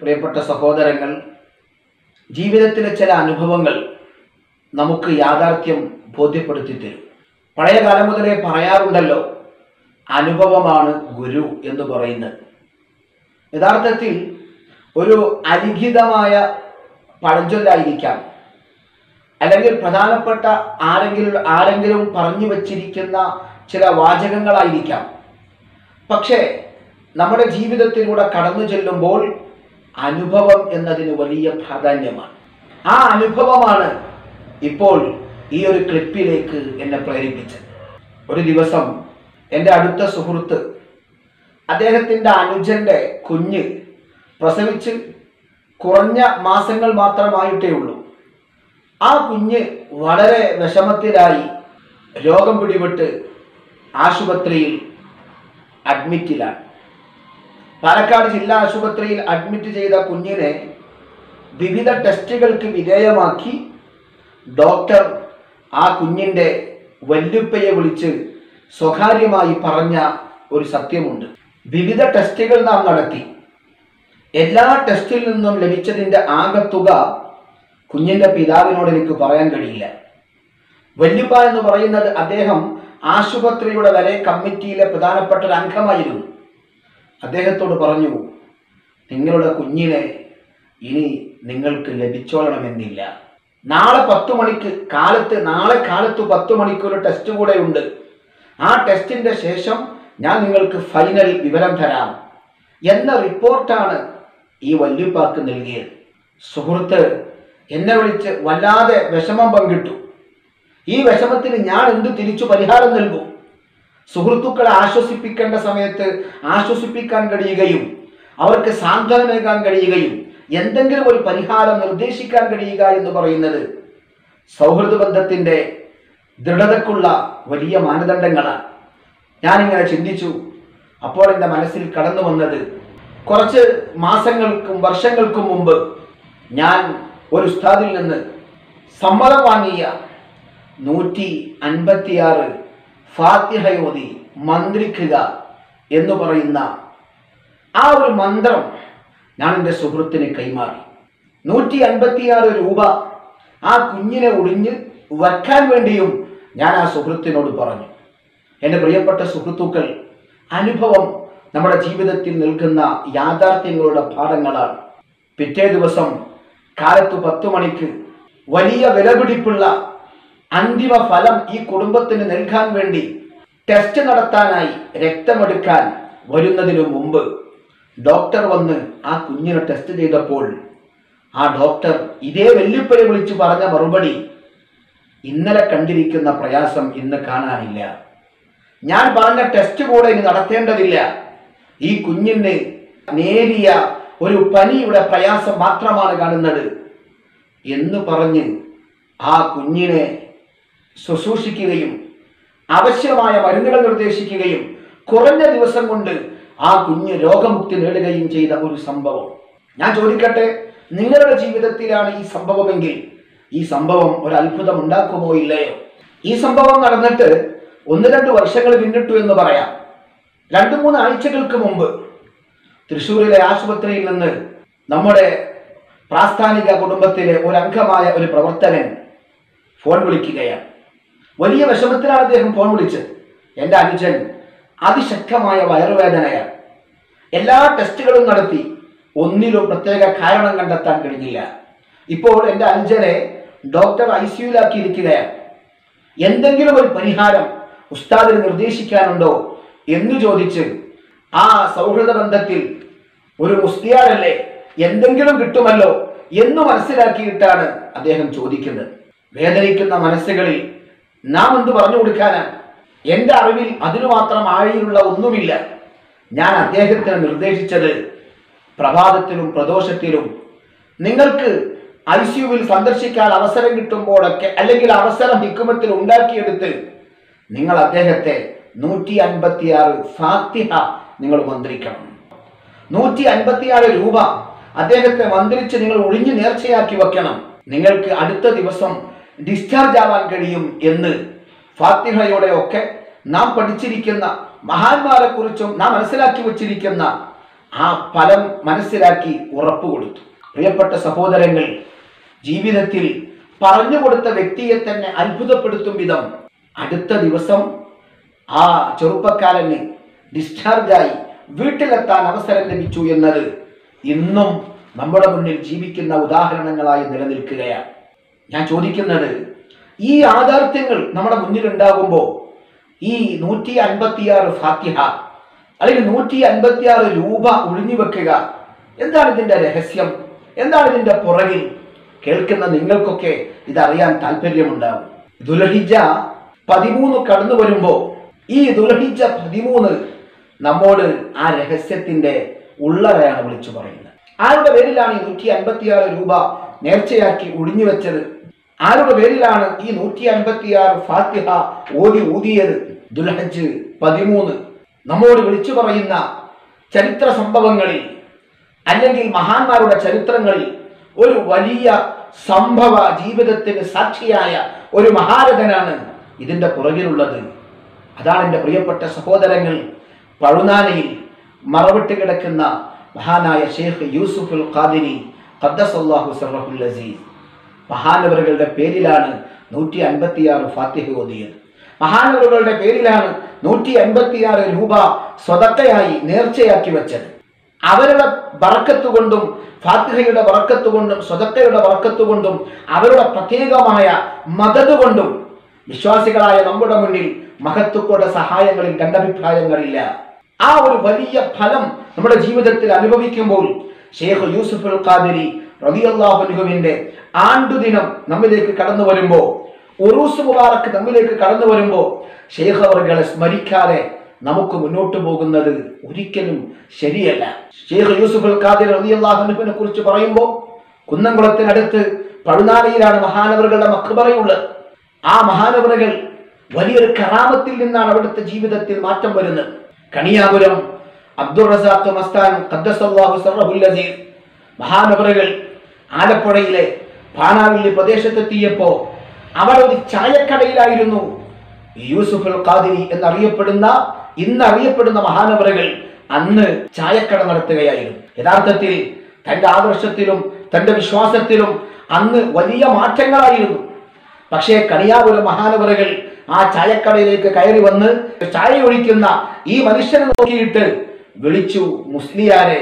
പ്രിയപ്പെട്ട സഹോദരങ്ങൾ ജീവിതത്തിലെ ചില അനുഭവങ്ങൾ നമുക്ക് യാഥാർത്ഥ്യം ബോധ്യപ്പെടുത്തി തരും പഴയ കാലം മുതലേ പറയാറുണ്ടല്ലോ അനുഭവമാണ് ഗുരു എന്ന് പറയുന്നത് യഥാർത്ഥത്തിൽ ഒരു അലിഖിതമായ പഴഞ്ചൊല്ലായിരിക്കാം അല്ലെങ്കിൽ പ്രധാനപ്പെട്ട ആരെങ്കിലും ആരെങ്കിലും പറഞ്ഞു വച്ചിരിക്കുന്ന ചില വാചകങ്ങളായിരിക്കാം പക്ഷേ നമ്മുടെ ജീവിതത്തിലൂടെ കടന്നു ചെല്ലുമ്പോൾ അനുഭവം എന്നതിന് വലിയ പ്രാധാന്യമാണ് ആ അനുഭവമാണ് ഇപ്പോൾ ഈ ഒരു ക്ലിപ്പിലേക്ക് എന്നെ പ്രേരിപ്പിച്ചത് ഒരു ദിവസം എൻ്റെ അടുത്ത സുഹൃത്ത് അദ്ദേഹത്തിൻ്റെ അനുജൻ്റെ കുഞ്ഞ് പ്രസവിച്ച് കുറഞ്ഞ മാസങ്ങൾ മാത്രമായിട്ടേ ഉള്ളൂ ആ കുഞ്ഞ് വളരെ വിഷമത്തിലായി രോഗം പിടിപെട്ട് ആശുപത്രിയിൽ അഡ്മിറ്റിലാണ് പാലക്കാട് ജില്ലാ ആശുപത്രിയിൽ അഡ്മിറ്റ് ചെയ്ത കുഞ്ഞിനെ വിവിധ ടെസ്റ്റുകൾക്ക് വിധേയമാക്കി ഡോക്ടർ ആ കുഞ്ഞിൻ്റെ വല്യുപ്പയെ വിളിച്ച് സ്വകാര്യമായി പറഞ്ഞ ഒരു സത്യമുണ്ട് വിവിധ ടെസ്റ്റുകൾ നാം നടത്തി എല്ലാ ടെസ്റ്റിൽ നിന്നും ലഭിച്ചതിൻ്റെ ആകത്തുക കുഞ്ഞിൻ്റെ പിതാവിനോട് എനിക്ക് പറയാൻ കഴിയില്ല വല്യുപ്പ എന്ന് പറയുന്നത് അദ്ദേഹം ആശുപത്രിയുടെ വരെ കമ്മിറ്റിയിലെ പ്രധാനപ്പെട്ട ഒരു അംഗമായിരുന്നു അദ്ദേഹത്തോട് പറഞ്ഞു നിങ്ങളുടെ കുഞ്ഞിനെ ഇനി നിങ്ങൾക്ക് ലഭിച്ചോളണമെന്നില്ല നാളെ പത്ത് മണിക്ക് കാലത്ത് നാളെ കാലത്ത് പത്ത് മണിക്ക് ഒരു ടെസ്റ്റ് കൂടെ ഉണ്ട് ആ ടെസ്റ്റിന്റെ ശേഷം ഞാൻ നിങ്ങൾക്ക് ഫൈനൽ വിവരം തരാം എന്ന റിപ്പോർട്ടാണ് ഈ വല്യുപ്പാക്ക് നൽകിയത് സുഹൃത്ത് എന്നെ വിളിച്ച് വല്ലാതെ വിഷമം പങ്കിട്ടു ഈ വിഷമത്തിന് ഞാൻ എന്ത് തിരിച്ചു പരിഹാരം നൽകും സുഹൃത്തുക്കളെ ആശ്വസിപ്പിക്കേണ്ട സമയത്ത് ആശ്വസിപ്പിക്കാൻ കഴിയുകയും അവർക്ക് സാന്ത്വനമേകാൻ കഴിയുകയും എന്തെങ്കിലും ഒരു പരിഹാരം നിർദ്ദേശിക്കാൻ കഴിയുക എന്ന് പറയുന്നത് സൗഹൃദ ബന്ധത്തിൻ്റെ ദൃഢതക്കുള്ള വലിയ മാനദണ്ഡങ്ങളാണ് ഞാനിങ്ങനെ ചിന്തിച്ചു അപ്പോൾ എൻ്റെ മനസ്സിൽ കടന്നു വന്നത് കുറച്ച് മാസങ്ങൾക്കും വർഷങ്ങൾക്കും മുമ്പ് ഞാൻ ഒരു ഉസ്താദിൽ നിന്ന് സമ്മതം വാങ്ങിയ നൂറ്റി അൻപത്തിയാറ് ഫാത്തിഹയോതി മന്ത്രിക്കുക എന്ന് പറയുന്ന ആ ഒരു മന്ത്രം ഞാൻ എൻ്റെ സുഹൃത്തിന് കൈമാറി നൂറ്റി അൻപത്തിയാറ് രൂപ ആ കുഞ്ഞിനെ ഒടിഞ്ഞ് വയ്ക്കാൻ വേണ്ടിയും ഞാൻ ആ സുഹൃത്തിനോട് പറഞ്ഞു എൻ്റെ പ്രിയപ്പെട്ട സുഹൃത്തുക്കൾ അനുഭവം നമ്മുടെ ജീവിതത്തിൽ നിൽക്കുന്ന യാഥാർത്ഥ്യങ്ങളുടെ പാഠങ്ങളാണ് പിറ്റേ ദിവസം കാലത്ത് പത്തു മണിക്ക് വലിയ വിലപിടിപ്പുള്ള അന്തിമ ഫലം ഈ കുടുംബത്തിന് നൽകാൻ വേണ്ടി ടെസ്റ്റ് നടത്താനായി രക്തമെടുക്കാൻ വരുന്നതിനു മുമ്പ് ഡോക്ടർ വന്ന് ആ കുഞ്ഞിനെ ടെസ്റ്റ് ചെയ്തപ്പോൾ ആ ഡോക്ടർ ഇതേ വെല്ലുപ്പനെ വിളിച്ചു പറഞ്ഞ മറുപടി ഇന്നലെ കണ്ടിരിക്കുന്ന പ്രയാസം ഇന്ന് കാണാനില്ല ഞാൻ പറഞ്ഞ ടെസ്റ്റ് കൂടെ ഇനി നടത്തേണ്ടതില്ല ഈ കുഞ്ഞിന് നേരിയ ഒരു പനിയുടെ പ്രയാസം മാത്രമാണ് കാണുന്നത് എന്ന് പറഞ്ഞ് ആ കുഞ്ഞിനെ ശുശ്രൂഷിക്കുകയും ആവശ്യമായ മരുന്നുകൾ നിർദ്ദേശിക്കുകയും കുറഞ്ഞ ദിവസം കൊണ്ട് ആ കുഞ്ഞ് രോഗമുക്തി നേടുകയും ചെയ്ത ഒരു സംഭവം ഞാൻ ചോദിക്കട്ടെ നിങ്ങളുടെ ജീവിതത്തിലാണ് ഈ സംഭവമെങ്കിൽ ഈ സംഭവം ഒരു അത്ഭുതം ഉണ്ടാക്കുമോ ഇല്ലയോ ഈ സംഭവം നടന്നിട്ട് ഒന്ന് രണ്ട് വർഷങ്ങൾ പിന്നിട്ടു എന്ന് പറയാം രണ്ടു മൂന്ന് ആഴ്ചകൾക്ക് മുമ്പ് തൃശ്ശൂരിലെ ആശുപത്രിയിൽ നിന്ന് നമ്മുടെ പ്രാസ്ഥാനിക കുടുംബത്തിലെ ഒരു അംഗമായ ഒരു പ്രവർത്തകൻ ഫോൺ വിളിക്കുകയാണ് വലിയ വിഷമത്തിലാണ് അദ്ദേഹം ഫോൺ വിളിച്ചത് എൻ്റെ അനുജൻ അതിശക്തമായ വയറുവേദനയാണ് എല്ലാ ടെസ്റ്റുകളും നടത്തി ഒന്നിലും പ്രത്യേക കാരണം കണ്ടെത്താൻ കഴിഞ്ഞില്ല ഇപ്പോൾ എൻ്റെ അനുജനെ ഡോക്ടർ ഐ സിയുലാക്കിയിരിക്കുകയാണ് എന്തെങ്കിലും ഒരു പരിഹാരം ഉസ്താദിന് നിർദ്ദേശിക്കാനുണ്ടോ എന്ന് ചോദിച്ച് ആ സൗഹൃദ ബന്ധത്തിൽ ഒരു മുസ്ലിയാരല്ലേ എന്തെങ്കിലും കിട്ടുമല്ലോ എന്ന് മനസ്സിലാക്കിയിട്ടാണ് അദ്ദേഹം ചോദിക്കുന്നത് വേദനിക്കുന്ന മനസ്സുകളിൽ നാം എന്ത് പറഞ്ഞു കൊടുക്കാനാണ് എൻ്റെ അറിവിൽ അതിനു മാത്രം ആഴിയിലുള്ള ഒന്നുമില്ല ഞാൻ അദ്ദേഹത്തിന് നിർദ്ദേശിച്ചത് പ്രഭാതത്തിലും പ്രദോഷത്തിലും നിങ്ങൾക്ക് ഐ സിയുവിൽ സന്ദർശിക്കാൻ അവസരം കിട്ടുമ്പോഴൊക്കെ അല്ലെങ്കിൽ അവസരം ഹിക്കുമത്തിൽ ഉണ്ടാക്കിയെടുത്ത് നിങ്ങൾ അദ്ദേഹത്തെ നൂറ്റി അൻപത്തിയാറ് ഫാത്തിഹ നിങ്ങൾ മന്ത്രിക്കണം നൂറ്റി അൻപത്തിയാറ് രൂപ അദ്ദേഹത്തെ മന്ത്രിച്ച് നിങ്ങൾ ഒഴിഞ്ഞു നേർച്ചയാക്കി വെക്കണം നിങ്ങൾക്ക് അടുത്ത ദിവസം ഡിസ്ചാർജ് ആവാൻ കഴിയും എന്ന് ഫാത്തിഹയുടെ ഒക്കെ നാം പഠിച്ചിരിക്കുന്ന മഹാന്മാരെ കുറിച്ചും നാം മനസ്സിലാക്കി വച്ചിരിക്കുന്ന ആ ഫലം മനസ്സിലാക്കി ഉറപ്പ് കൊടുത്തു പ്രിയപ്പെട്ട സഹോദരങ്ങൾ ജീവിതത്തിൽ പറഞ്ഞു കൊടുത്ത വ്യക്തിയെ തന്നെ അത്ഭുതപ്പെടുത്തും വിധം അടുത്ത ദിവസം ആ ചെറുപ്പക്കാരന് ഡിസ്ചാർജായി വീട്ടിലെത്താൻ അവസരം ലഭിച്ചു എന്നത് ഇന്നും നമ്മുടെ മുന്നിൽ ജീവിക്കുന്ന ഉദാഹരണങ്ങളായി നിലനിൽക്കുകയാണ് ഞാൻ ചോദിക്കുന്നത് ഈ യാഥാർത്ഥ്യങ്ങൾ നമ്മുടെ മുന്നിൽ ഉണ്ടാകുമ്പോൾ ഈ നൂറ്റി അൻപത്തിയാറ് ഫാത്തിഹ അല്ലെങ്കിൽ നൂറ്റി അൻപത്തിയാറ് രൂപ ഒഴിഞ്ഞു വെക്കുക എന്താണ് ഇതിന്റെ രഹസ്യം എന്താണ് ഇതിന്റെ പുറകിൽ കേൾക്കുന്ന നിങ്ങൾക്കൊക്കെ ഇതറിയാൻ താല്പര്യമുണ്ടാകും ദുലഹിജ പതിമൂന്ന് കടന്നു വരുമ്പോൾ ഈ ദുലഹിജ പതിമൂന്ന് നമ്മോട് ആ രഹസ്യത്തിന്റെ ഉള്ളറയാണ് വിളിച്ചു പറയുന്നത് ആരുടെ പേരിലാണ് ഈ നൂറ്റി അൻപത്തിയാറ് രൂപ നേർച്ചയാക്കി ഒഴിഞ്ഞു വെച്ചത് ആരുടെ പേരിലാണ് ഈ നൂറ്റി അൻപത്തിയാറ് ഫാത്തിഹ ഓതി ഊതിയത് ദുൽഹജ് പതിമൂന്ന് നമ്മോട് വിളിച്ചു പറയുന്ന ചരിത്ര സംഭവങ്ങളിൽ അല്ലെങ്കിൽ മഹാന്മാരുടെ ചരിത്രങ്ങളിൽ ഒരു വലിയ സംഭവ ജീവിതത്തിന് സാക്ഷിയായ ഒരു മഹാരഥനാണ് ഇതിന്റെ പുറകിലുള്ളത് അതാണ് എൻ്റെ പ്രിയപ്പെട്ട സഹോദരങ്ങൾ പഴുനാനയിൽ മറവിട്ട് കിടക്കുന്ന മഹാനായ ഷെയ്ഖ് യൂസുഫുൽ ഖാദിനി ഖദ്ദസല്ലാഹു സർറഹുൽ അസീസ് മഹാനവറുകളുടെ പേരിലാണ് നൂറ്റി അൻപത്തിയാറ് ഫാത്തിഹ ഓതിയത് മഹാനവറുകളുടെ പേരിലാണ് നൂറ്റി അൻപത്തിയാറ് രൂപ സ്വതക്കയായി നേർച്ചയാക്കി വെച്ചത് അവരുടെ ബറക്കത്ത് കൊണ്ടും ഫാത്തിഹയുടെ ബറക്കത്ത് കൊണ്ടും സ്വതക്കയുടെ ബറക്കത്ത് കൊണ്ടും അവരുടെ പ്രത്യേകമായ മദത് കൊണ്ടും വിശ്വാസികളായ നമ്മുടെ മുന്നിൽ മഹത്വക്കളുടെ സഹായങ്ങളിൽ രണ്ടഭിപ്രായങ്ങളില്ല ആ ഒരു വലിയ ഫലം നമ്മുടെ ജീവിതത്തിൽ അനുഭവിക്കുമ്പോൾ ഷേഖ് യൂസുഫുൽ ഖാദിരി റബിയല്ലാഹുനുഹുവിന്റെ ആണ്ടുദിനം നമ്മിലേക്ക് കടന്നു വരുമ്പോൾ ഉറൂസ് മുബാറക്ക് നമ്മിലേക്ക് കടന്നു വരുമ്പോൾ ഷെയ്ഖ് അവർകളെ സ്മരിക്കാതെ നമുക്ക് മുന്നോട്ട് പോകുന്നത് ഒരിക്കലും ശരിയല്ല ഷെയ്ഖ് യൂസുഫുൽ ഖാദിർ റബിയല്ലാഹുനുഹുവിനെ കുറിച്ച് പറയുമ്പോൾ കുന്നംകുളത്തിനടുത്ത് പഴുനാലയിലാണ് മഹാനവറുകളുടെ മക്ബറയുള്ളത് ആ മഹാനവറുകൾ വലിയൊരു കറാമത്തിൽ നിന്നാണ് അവിടുത്തെ ജീവിതത്തിൽ മാറ്റം വരുന്നത് കണിയാപുരം അബ്ദുൾ റസാഖ് മസ്താൻ ഖദ്ദസല്ലാഹു സർറഹുൽ അസീസ് മഹാനവറുകൾ ആലപ്പുഴയിലെ പാനാവില്ലി പ്രദേശത്തെത്തിയപ്പോ അവർ ഒരു ചായക്കടയിലായിരുന്നു യൂസുഫുൽ ഖാദിരി എന്നറിയപ്പെടുന്ന ഇന്ന് അറിയപ്പെടുന്ന മഹാനവറുകൾ അന്ന് ചായക്കട നടത്തുകയായിരുന്നു യഥാർത്ഥത്തിൽ തന്റെ ആദർശത്തിലും തന്റെ വിശ്വാസത്തിലും അന്ന് വലിയ മാറ്റങ്ങളായിരുന്നു പക്ഷേ കണിയാപുരം മഹാനവറുകൾ ആ ചായക്കടയിലേക്ക് കയറി വന്ന് ചായ ഒഴിക്കുന്ന ഈ മനുഷ്യനെ നോക്കിയിട്ട് വിളിച്ചു മുസ്ലിയാരെ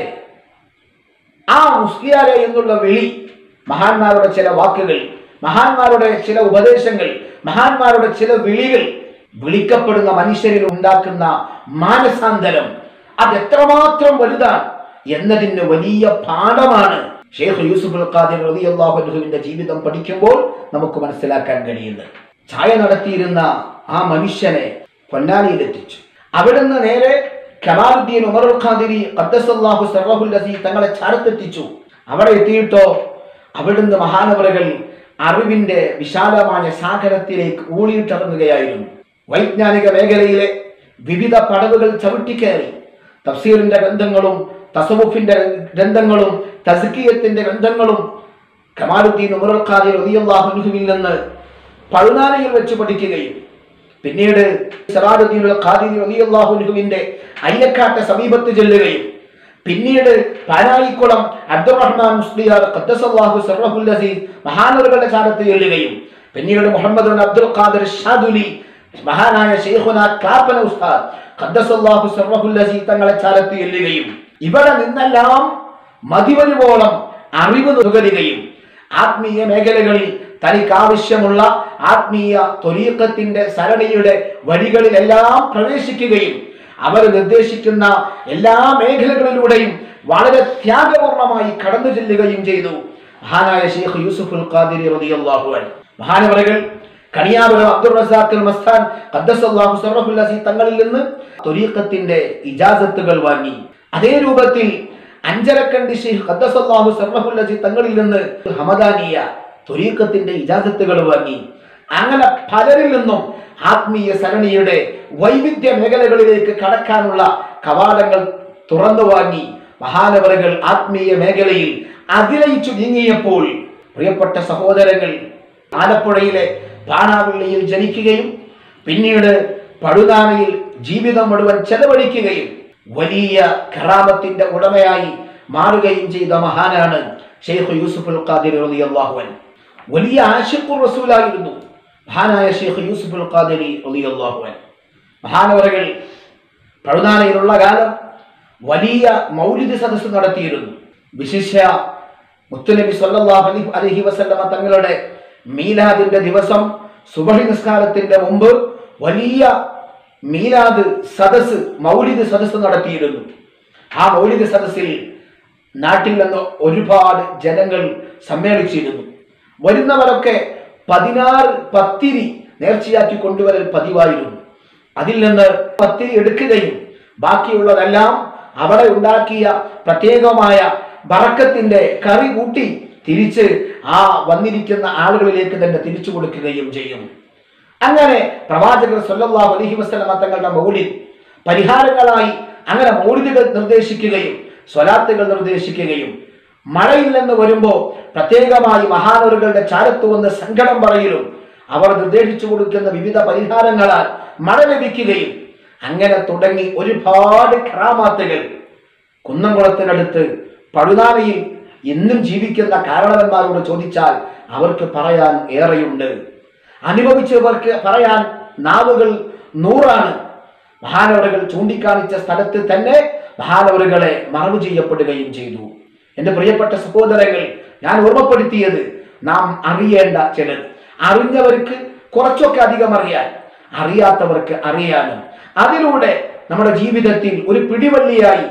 ആ മുസ്ലിയാരെ എന്നുള്ള വിളി മഹാന്മാരുടെ ചില വാക്കുകൾ മഹാന്മാരുടെ ചില ഉപദേശങ്ങൾ മഹാന്മാരുടെ ചില വിളികൾ വിളിക്കപ്പെടുന്ന മനുഷ്യരിൽ ഉണ്ടാക്കുന്ന മാനസാന്തരം അത് എത്രമാത്രം വലുതാണ് എന്നതിന് വലിയ പാഠമാണ് ഷെയ്ഖ് യൂസുഫുൽ ഖാദിർ റളിയല്ലാഹു അൻഹുവിന്റെ ജീവിതം പഠിക്കുമ്പോൾ നമുക്ക് മനസ്സിലാക്കാൻ കഴിയുന്നത് ചായ നടത്തിയിരുന്ന ആ മനുഷ്യനെ പൊന്നാനിയിലെത്തിച്ചു അവിടുന്ന് നേരെ കമാലുദ്ദീൻ ഉമറുൽ ഖാദിരി ഖദ്ദസല്ലാഹു സർറഹുൽ അസീസ് തങ്ങളെ ചാരത്തെത്തിച്ചു അവിടെ എത്തിയിട്ടോ അവിടുന്ന് മഹാനവറുകൾ അറിവിന്റെ വിശാലമായ സാഗരത്തിലേക്ക് ഊളിയിട്ടിറങ്ങുകയായിരുന്നു വൈജ്ഞാനിക മേഖലയിലെ വിവിധ പടവുകൾ ചവിട്ടിക്കയറി തഫ്സീറിന്റെ ഗ്രന്ഥങ്ങളും തസവുഫിന്റെ ഗ്രന്ഥങ്ങളും തസ്കിയത്തിന്റെ ഗ്രന്ഥങ്ങളും കമാലുദ്ദീൻ ഉമറുൽ ഖാദിർ റളിയല്ലാഹുവിൽ നിന്ന് പഴുനാനയിൽ വെച്ച് പഠിക്കുകയും പിന്നീട് സറാറുദ്ദീനുള്ള ഖാദിരി റളിയല്ലാഹുവിന്റെ അയ്യക്കാട്ടെ സമീപത്ത് ചെല്ലുകയും പിന്നീട് പാനായിക്കുളം അബ്ദുറഹ്മാൻ മുസ്ലിയാർ ഖദ്ദസല്ലാഹു സർറഹുൽ അസീസ് മഹാനവറുകളുടെ ചാരത്ത് ചെല്ലുകയും പിന്നീട് മുഹമ്മദ് ബിൻ അബ്ദുൽ ഖാദിർ ഷാദുലി മഹാനായ ഷെയ്ഖുന ക്ലാപ്പന ഉസ്താദ് ഖദ്ദസല്ലാഹു സർറഹുൽ അസീസ് തങ്ങളെ ചാരത്ത് ചെല്ലുകയും ഇവിടെ നിന്നെല്ലാം മതിവരുവോളം അറിവ് നുകരുകയും ആത്മീയ മേഖലകളിൽ തനിക്ക് ആവശ്യമുള്ള ആത്മീയ ത്വരീക്കത്തിന്റെ സരണിയുടെ വഴികളിലെല്ലാം പ്രവേശിക്കുകയും അവർ നിർദ്ദേശിക്കുന്ന എല്ലാ മേഖലകളിലൂടെയും വളരെ ത്യാഗപൂർണമായി കടന്നു ചെല്ലുകയും ചെയ്തു മഹാനായ ഷെയ്ഖ് യൂസുഫുൽ ഖാദിരി റളിയല്ലാഹു അൻഹു മഹാനവറുകൾ കണിയാപുരം അബ്ദുൾ റസാഖുൽ മസ്താൻ ഖദ്ദസല്ലാഹു സർറഹുൽ അസീസ് തങ്ങളിൽ നിന്ന് ത്വരീഖത്തിന്റെ ഇജാസത്തുകൾ വാങ്ങി അതേ രൂപത്തിൽ അഞ്ചരക്കണ്ടി ഷെയ്ഖ് ഖദ്ദസല്ലാഹു സർറഹുൽ അസീസ് തങ്ങളിൽ നിന്ന് ഹമദാനിയ ത്വരീഖത്തിന്റെ ഇജാസത്തുകൾ വാങ്ങി അങ്ങനെ പലരിൽ നിന്നും ആത്മീയ സരണിയുടെ വൈവിധ്യ മേഖലകളിലേക്ക് കടക്കാനുള്ള കവാടങ്ങൾ തുറന്നു വാങ്ങി മഹാനവറുകൾ ആത്മീയ മേഖലയിൽ അതിലയിച്ചു നീങ്ങിയപ്പോൾ പ്രിയപ്പെട്ട സഹോദരങ്ങൾ ആലപ്പുഴയിലെ പാണാവിള്ളിയിൽ ജനിക്കുകയും പിന്നീട് പടുതാനയിൽ ജീവിതം മുഴുവൻ ചെലവഴിക്കുകയും വലിയ കറാമത്തിന്റെ ഉടമയായി മാറുകയും ചെയ്ത മഹാനാണ് ഷെയ്ഖ് യൂസുഫുൽ ഖാദിർ റളിയല്ലാഹു അൻഹു വലിയ ആഷിഖുർ റസൂലായിരുന്നു മഹാനായ ഷെയ്ഖ് യൂസുഫുൽ ഖാദിരി റളിയല്ലാഹു അൻഹു മഹാനവറുകൾ പഴുതാനയിലുള്ള കാലം വലിയ മൗലിദ് സദസ്സ് നടത്തിയിരുന്നു വിശിഷ്യ മുത്തുനബി സല്ലല്ലാഹു അലൈഹി അലൈഹി വസല്ലമ തങ്ങളുടെ മീലാദിന്റെ ദിവസം സുബഹി നിസ്കാരത്തിന്റെ മുമ്പ് വലിയ മീലാദ് സദസ്സ് മൗലിദ് സദസ്സ് നടത്തിയിരുന്നു ആ മൗലിദ് സദസ്സിൽ നാട്ടിൽ നിന്ന് ഒരുപാട് ജനങ്ങൾ സമ്മേളിച്ചിരുന്നു വരുന്നവരൊക്കെ പതിനാറ് പത്തിരി നേർച്ചയാക്കി കൊണ്ടുവരൽ പതിവായിരുന്നു അതിൽ നിന്ന് പത്തിരി എടുക്കുകയും ബാക്കിയുള്ളതെല്ലാം അവിടെ ഉണ്ടാക്കിയ പ്രത്യേകമായ ബറക്കത്തിന്റെ കറി കൂട്ടി തിരിച്ച് ആ വന്നിരിക്കുന്ന ആളുകളിലേക്ക് തന്നെ തിരിച്ചു കൊടുക്കുകയും ചെയ്യും അങ്ങനെ പ്രവാചകർ സല്ലല്ലാഹു അലൈഹി വസല്ലമ തങ്ങളുടെ മൗലിദ് പരിഹാരങ്ങളായി അങ്ങനെ മൗലിദുകൾ നിർദ്ദേശിക്കുകയും സ്വലാത്തുകൾ നിർദ്ദേശിക്കുകയും മഴയില്ലെന്ന് വരുമ്പോൾ പ്രത്യേകമായി മഹാനവറുകളുടെ ചാരത്ത് വന്ന് സങ്കടം പറയലും അവർ നിർദ്ദേശിച്ചു കൊടുക്കുന്ന വിവിധ പരിഹാരങ്ങളാൽ മഴ ലഭിക്കുകയും അങ്ങനെ തുടങ്ങി ഒരുപാട് ക്രാമാത്തുകൾ കുന്നംകുളത്തിനടുത്ത് പഴുതാനയിൽ എന്നും ജീവിക്കുന്ന കാരണവന്മാരോട് ചോദിച്ചാൽ അവർക്ക് പറയാൻ ഏറെയുണ്ട് അനുഭവിച്ചവർക്ക് പറയാൻ നാവുകൾ നൂറാണ് മഹാനവറുകൾ ചൂണ്ടിക്കാണിച്ച സ്ഥലത്ത് തന്നെ മഹാനവറുകളെ മറവ് ചെയ്യപ്പെടുകയും ചെയ്തു എന്റെ പ്രിയപ്പെട്ട സഹോദരങ്ങൾ ഞാൻ ഓർമ്മപ്പെടുത്തിയത് നാം അറിയേണ്ട ചിലത് അറിഞ്ഞവർക്ക് കുറച്ചൊക്കെ അധികം അറിയാൻ അറിയാത്തവർക്ക് അറിയാനും അതിലൂടെ നമ്മുടെ ജീവിതത്തിൽ ഒരു പിടിവള്ളിയായി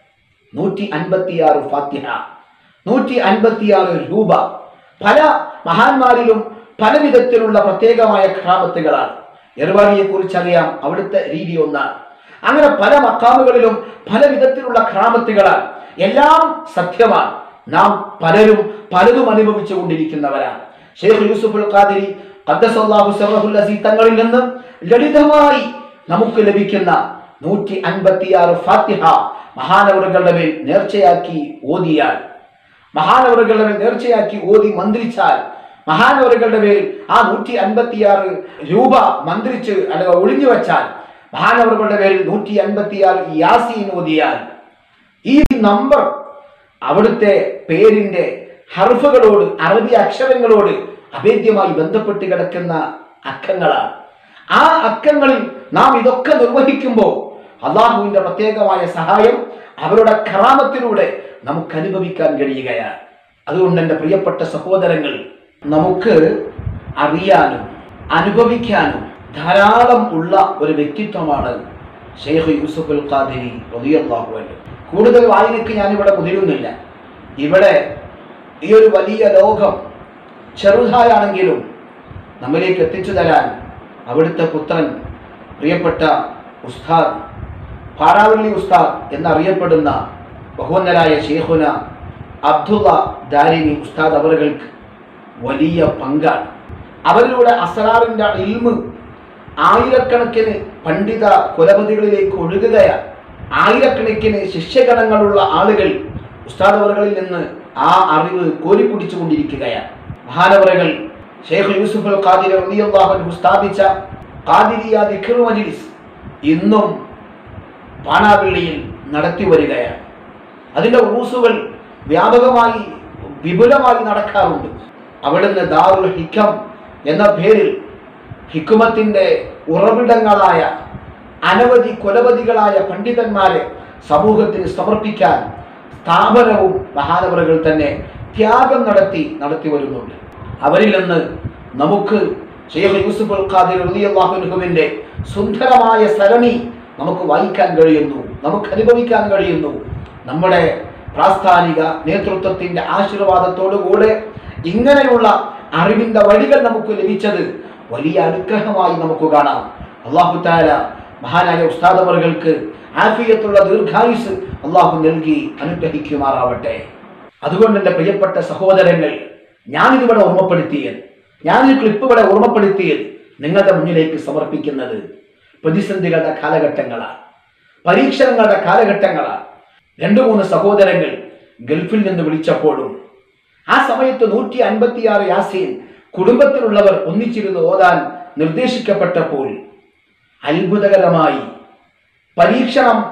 നൂറ്റി അൻപത്തിയാറ് ഫാത്തിഹ നൂറ്റി അൻപത്തിയാറ് രൂപ പല മഹാന്മാരിലും പല വിധത്തിലുള്ള പ്രത്യേകമായ ക്രാമത്തുകളാണ് എർവാണിയെ കുറിച്ച് അറിയാം അവിടുത്തെ രീതി ഒന്നാണ് അങ്ങനെ പല മക്കാമുകളിലും പല വിധത്തിലുള്ള ക്രാമത്തുകളാണ് എല്ലാം സത്യമാണ് നാം പലരും പലതും അനുഭവിച്ചു കൊണ്ടിരിക്കുന്നവരാണ് ഷെയ്ഖ് യൂസുഫുൽ ഖാദിരി ഖദ്ദസല്ലാഹു സർറഹുൽ അസീസ് തങ്ങളിൽ നിന്ന് ലളിതമായി നമുക്ക് ലഭിക്കുന്ന നൂറ്റി അൻപത്തിയാറ് ഫാത്തിഹ മഹാനവറുകളുടെ മേൽ നേർച്ചയാക്കി ഓതിയാൽ മഹാനവറുകളുടെ മേൽ നേർച്ചയാക്കി ഓതി മന്ത്രിച്ചാൽ മഹാനവറുകളുടെ മേൽ ആ നൂറ്റി അൻപത്തിയാറ് രൂപ മന്ത്രിച്ച് അല്ലെങ്കിൽ ഒളിഞ്ഞു വെച്ചാൽ മഹാനവറുകളുടെ പേരിൽ നൂറ്റി അൻപത്തിയാറ് യാസീൻ ഓതിയാൽ ഈ നമ്പർ അവിടുത്തെ പേരിന്റെ ഹർഫുകളോട് അറബി അക്ഷരങ്ങളോട് അഭേദ്യമായി ബന്ധപ്പെട്ട് കിടക്കുന്ന അക്കങ്ങളാണ് ആ അക്കങ്ങളിൽ നാം ഇതൊക്കെ നിർവഹിക്കുമ്പോൾ അള്ളാഹുവിന്റെ പ്രത്യേകമായ സഹായം അവരുടെ കറാമത്തിലൂടെ നമുക്ക് അനുഭവിക്കാൻ കഴിയുകയാണ് അതുകൊണ്ട് എൻ്റെ പ്രിയപ്പെട്ട സഹോദരങ്ങൾ നമുക്ക് അറിയാനും അനുഭവിക്കാനും ധാരാളം ഉള്ള ഒരു വ്യക്തിത്വമാണ് ഷെയ്ഖ് യൂസുഫുൽ ഖാദിരി റളിയല്ലാഹു അൻഹു കൂടുതൽ വായനയ്ക്ക് ഞാനിവിടെ മുതിരുന്നില്ല ഇവിടെ ഈ ഒരു വലിയ ലോകം ചെറുതായാണെങ്കിലും നമ്മിലേക്ക് എത്തിച്ചു തരാൻ അവിടുത്തെ പുത്രൻ പ്രിയപ്പെട്ട ഉസ്താദ് പാറാവള്ളി ഉസ്താദ് എന്നറിയപ്പെടുന്ന ബഹുവന്നരായ ഷെയ്ഖുന അബ്ദുള്ള ദാരിനി ഉസ്താദ് അവറുകൾക്ക് വലിയ പങ്കാണ് അവരിലൂടെ അസറാറിന്റെ ഇൽമ് ആയിരക്കണക്കിന് പണ്ഡിത കുലപതികളിലേക്ക് ഒഴുകുകയാണ് ആയിരക്കണക്കിന് ശിഷ്യഗണങ്ങളുള്ള ആളുകൾ ഉസ്താദ് അവറുകളിൽ നിന്ന് ആ അറിവ് കോരിക്കുടിച്ചു കൊണ്ടിരിക്കുകയാണ് മഹാനവറുകൾ ഷെയ്ഖ് യൂസുഫ് അൽ ഖാദിർ റളിയല്ലാഹു അൻഹു സ്ഥാപിച്ച ഖാദിരിയ ദിക്ർ മജ്ലിസ് ഇന്നും പാണാവിള്ളിയിൽ നടത്തി വരികയാണ് അതിന്റെ ഉറൂസുകൾ വ്യാപകമായി വിപുലമായി നടക്കാറുണ്ട് അവിടുന്ന് ദാറുൽ ഹിക്കം എന്ന പേരിൽ ഹിക്കുമത്തിന്റെ ഉറവിടങ്ങളായ അനവധി കൊലപതികളായ പണ്ഡിതന്മാരെ സമൂഹത്തിന് സമർപ്പിക്കാൻ സ്ഥാപനവും മഹാനവറുകൾ തന്നെ ത്യാഗം നടത്തി നടത്തി വരുന്നുണ്ട് അവരിൽ നിന്ന് നമുക്ക് ഷെയ്ഖ് യൂസുഫ് അൽ ഖാദിർ റളിയല്ലാഹു അൻഹുവിന്റെ സുന്ദരമായ സരണി നമുക്ക് വായിക്കാൻ കഴിയുന്നു നമുക്ക് അനുഭവിക്കാൻ കഴിയുന്നു നമ്മുടെ പ്രാസ്ഥാനിക നേതൃത്വത്തിന്റെ ആശീർവാദത്തോടുകൂടെ ഇങ്ങനെയുള്ള അറിവിന്റെ വഴികൾ നമുക്ക് ലഭിച്ചത് വലിയ അനുഗ്രഹമായി നമുക്ക് കാണാം അള്ളാഹു താല മഹാനായ ഉസ്താദവറുകൾക്ക് ആഫിയത്തുള്ള ദീർഘായുസ് അള്ളാഹു നൽകി അനുഗ്രഹിക്കുമാറാവട്ടെ അതുകൊണ്ട് എൻ്റെ പ്രിയപ്പെട്ട സഹോദരങ്ങൾ ഞാനിതിവിടെ ഓർമ്മപ്പെടുത്തിയത് ഞാനൊരു ക്ലിപ്പ് ഇവിടെ ഓർമ്മപ്പെടുത്തിയത് നിങ്ങളുടെ മുന്നിലേക്ക് സമർപ്പിക്കുന്നത് പ്രതിസന്ധികളുടെ കാലഘട്ടങ്ങളാണ് പരീക്ഷണങ്ങളുടെ കാലഘട്ടങ്ങളാണ് രണ്ടു മൂന്ന് സഹോദരങ്ങൾ ഗൾഫിൽ നിന്ന് വിളിച്ചപ്പോഴും ആ സമയത്ത് നൂറ്റി അൻപത്തിയാറ് യാസീൻ കുടുംബത്തിലുള്ളവർ ഒന്നിച്ചിരുന്ന് ഓതാൻ നിർദ്ദേശിക്കപ്പെട്ടപ്പോൾ അത്ഭുതകരമായി പരീക്ഷണം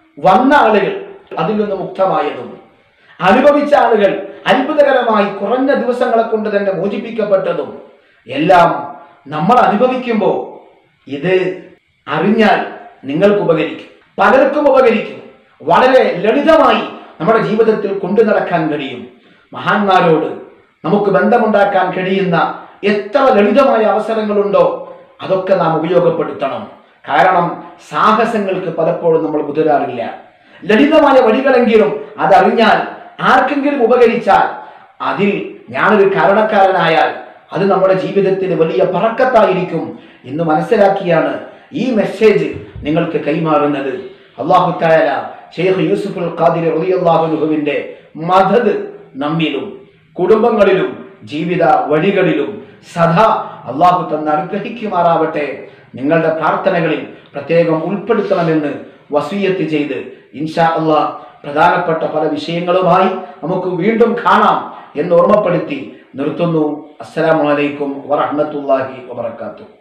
വന്ന ആളുകൾ അതിൽ നിന്ന് മുക്തമായതും അനുഭവിച്ച ആളുകൾ അത്ഭുതകരമായി കുറഞ്ഞ ദിവസങ്ങളെ കൊണ്ട് തന്നെ മോചിപ്പിക്കപ്പെട്ടതും എല്ലാം നമ്മൾ അനുഭവിക്കുമ്പോൾ ഇത് അറിഞ്ഞാൽ നിങ്ങൾക്ക് ഉപകരിക്കും പലർക്കും ഉപകരിക്കും വളരെ ലളിതമായി നമ്മുടെ ജീവിതത്തിൽ കൊണ്ടു നടക്കാൻ കഴിയും മഹാന്മാരോട് നമുക്ക് ബന്ധമുണ്ടാക്കാൻ കഴിയുന്ന എത്ര ലളിതമായ അവസരങ്ങളുണ്ടോ അതൊക്കെ നാം ഉപയോഗപ്പെടുത്തണം കാരണം സാഹസങ്ങൾക്ക് പലപ്പോഴും നമ്മൾ മുതിരാറില്ല ലളിതമായ വഴികളെങ്കിലും അതറിഞ്ഞാൽ ആർക്കെങ്കിലും ഉപകരിച്ചാൽ അതിൽ ഞാനൊരു കാരണക്കാരനായാൽ അത് നമ്മുടെ ജീവിതത്തിന് വലിയ പറക്കത്തായിരിക്കും എന്ന് മനസ്സിലാക്കിയാണ് ഈ മെസ്സേജ് നിങ്ങൾക്ക് കൈമാറുന്നത് അള്ളാഹു തായാല ഷെയ്ഖ് യൂസുഫുൽ ഖാദിർ റളിയല്ലാഹുവിന്റെ മദത് നമ്മിലും കുടുംബങ്ങളിലും ജീവിത വഴികളിലും സദാ അള്ളാഹു തന്ന് അനുഗ്രഹിക്കുമാറാവട്ടെ നിങ്ങളുടെ പ്രാർത്ഥനകളിൽ പ്രത്യേകം ഉൾപ്പെടുത്തണമെന്ന് വസീയത്ത് ചെയ്ത് ഇൻഷാ അള്ളാഹ് പ്രധാനപ്പെട്ട പല വിഷയങ്ങളുമായി നമുക്ക് വീണ്ടും കാണാം എന്ന് ഓർമ്മപ്പെടുത്തി നിർത്തുന്നു അസ്സലാമലൈക്കും വറഹ്മത്തുള്ളാഹി വബർക്കാത്തു